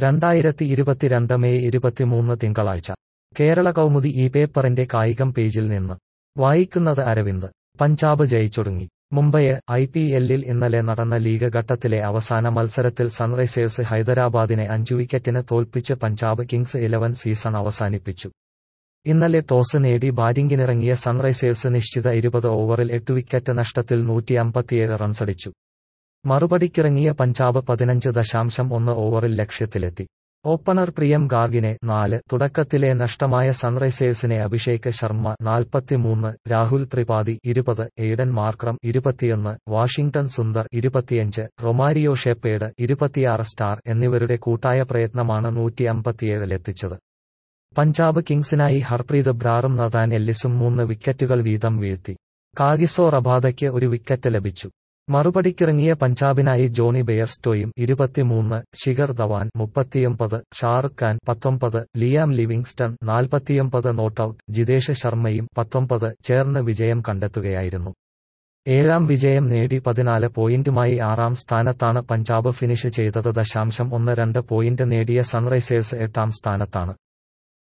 രണ്ടായിരത്തി ഇരുപത്തിരണ്ട് മെയ് ഇരുപത്തിമൂന്ന് തിങ്കളാഴ്ച കേരള കൗമുദി ഈ പേപ്പറിന്റെ കായികം പേജിൽ നിന്ന് വായിക്കുന്നത് അരവിന്ദ് പഞ്ചാബ് ജയിച്ചൊടുങ്ങി മുംബൈയെ ഐ പി എല്ലിൽ ഇന്നലെ നടന്ന ലീഗ് ഘട്ടത്തിലെ അവസാന മത്സരത്തിൽ സൺറൈസേഴ്സ് ഹൈദരാബാദിനെ അഞ്ചു വിക്കറ്റിന് തോൽപ്പിച്ച് പഞ്ചാബ് കിങ്സ് ഇലവൻ സീസൺ അവസാനിപ്പിച്ചു ഇന്നലെ ടോസ് നേടി ബാറ്റിംഗിനിറങ്ങിയ സൺറൈസേഴ്സ് നിശ്ചിത ഇരുപത് ഓവറിൽ എട്ട് വിക്കറ്റ് നഷ്ടത്തിൽ നൂറ്റി അമ്പത്തിയേഴ് റൺസടിച്ചു മറുപടിക്കിറങ്ങിയ പഞ്ചാബ് പതിനഞ്ച് ദശാംശം ഒന്ന് ഓവറിൽ ലക്ഷ്യത്തിലെത്തി ഓപ്പണർ പ്രിയം ഗാർഗിനെ നാല് തുടക്കത്തിലെ നഷ്ടമായ സൺറൈസേഴ്സിനെ അഭിഷേക് ശർമ്മ നാൽപ്പത്തിമൂന്ന് രാഹുൽ ത്രിപാഠി ഇരുപത് എയ്ഡൻ മാർക്രം ഇരുപത്തിയൊന്ന് വാഷിംഗ്ടൺ സുന്ദർ ഇരുപത്തിയഞ്ച് റൊമാരിയോ ഷെപ്പേഡ് ഇരുപത്തിയാറ് സ്റ്റാർ എന്നിവരുടെ കൂട്ടായ പ്രയത്നമാണ് നൂറ്റി അമ്പത്തിയേഴിലെത്തിച്ചത് പഞ്ചാബ് കിങ്സിനായി ഹർപ്രീത് ബ്രാറും നദാൻ എല്ലിസും മൂന്ന് വിക്കറ്റുകൾ വീതം വീഴ്ത്തി കാഗിസോ റബാദയ്ക്ക് ഒരു വിക്കറ്റ് ലഭിച്ചു മറുപടിക്കിറങ്ങിയ പഞ്ചാബിനായി ജോണി ബെയർസ്റ്റോയും ഇരുപത്തിമൂന്ന് ശിഖർ ധവാൻ മുപ്പത്തിയൊമ്പത് ഷാറുഖ് ഖാൻ പത്തൊമ്പത് ലിയാം ലിവിങ്സ്റ്റൺ നാൽപ്പത്തിയൊമ്പത് നോട്ടൌട്ട് ജിതേഷ് ശർമ്മയും പത്തൊമ്പത് ചേർന്ന് വിജയം കണ്ടെത്തുകയായിരുന്നു ഏഴാം വിജയം നേടി പതിനാല് പോയിന്റുമായി ആറാം സ്ഥാനത്താണ് പഞ്ചാബ് ഫിനിഷ് ചെയ്തത് ദശാംശം ഒന്ന് രണ്ട് പോയിന്റ് നേടിയ സൺറൈസേഴ്സ് എട്ടാം സ്ഥാനത്താണ്